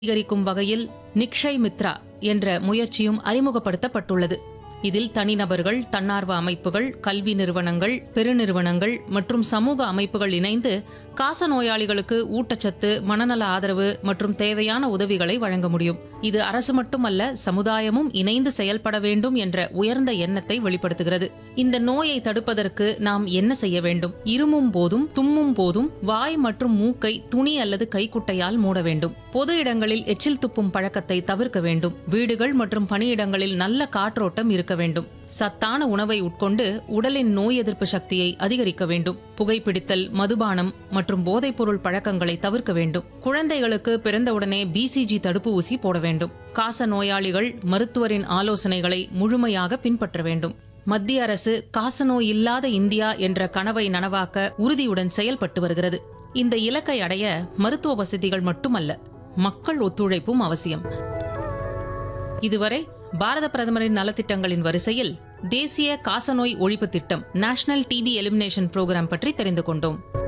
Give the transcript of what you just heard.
அதிகரிக்கும் வகையில் நிக்ஷய் மித்ரா என்ற முயற்சியும் அறிமுகப்படுத்தப்பட்டுள்ளது இதில் தனிநபர்கள் தன்னார்வ அமைப்புகள் கல்வி நிறுவனங்கள் பெருநிறுவனங்கள் மற்றும் சமூக அமைப்புகள் இணைந்து காச நோயாளிகளுக்கு ஊட்டச்சத்து மனநல ஆதரவு மற்றும் தேவையான உதவிகளை வழங்க முடியும் இது அரசு மட்டுமல்ல சமுதாயமும் இணைந்து செயல்பட வேண்டும் என்ற உயர்ந்த எண்ணத்தை வெளிப்படுத்துகிறது இந்த நோயை தடுப்பதற்கு நாம் என்ன செய்ய வேண்டும் இருமும் போதும் தும்மும் போதும் வாய் மற்றும் மூக்கை துணி அல்லது கைக்குட்டையால் மூட வேண்டும் பொது இடங்களில் எச்சில் துப்பும் பழக்கத்தை தவிர்க்க வேண்டும் வீடுகள் மற்றும் பணியிடங்களில் நல்ல காற்றோட்டம் இருக்க வேண்டும் சத்தான உணவை உட்கொண்டு உடலின் நோய் எதிர்ப்பு சக்தியை அதிகரிக்க வேண்டும் புகைப்பிடித்தல் மதுபானம் மற்றும் போதைப்பொருள் பழக்கங்களை தவிர்க்க வேண்டும் குழந்தைகளுக்கு பிறந்தவுடனே பிசிஜி தடுப்பு ஊசி போட வேண்டும் காச நோயாளிகள் மருத்துவரின் ஆலோசனைகளை முழுமையாக பின்பற்ற வேண்டும் மத்திய அரசு காசநோய் இல்லாத இந்தியா என்ற கனவை நனவாக்க உறுதியுடன் செயல்பட்டு வருகிறது இந்த இலக்கை அடைய மருத்துவ வசதிகள் மட்டுமல்ல மக்கள் ஒத்துழைப்பும் அவசியம் இதுவரை பாரத பிரதமரின் நலத்திட்டங்களின் வரிசையில் தேசிய காசநோய் ஒழிப்பு திட்டம் நேஷனல் டிபி எலிமினேஷன் புரோகிராம் பற்றி தெரிந்து கொண்டோம்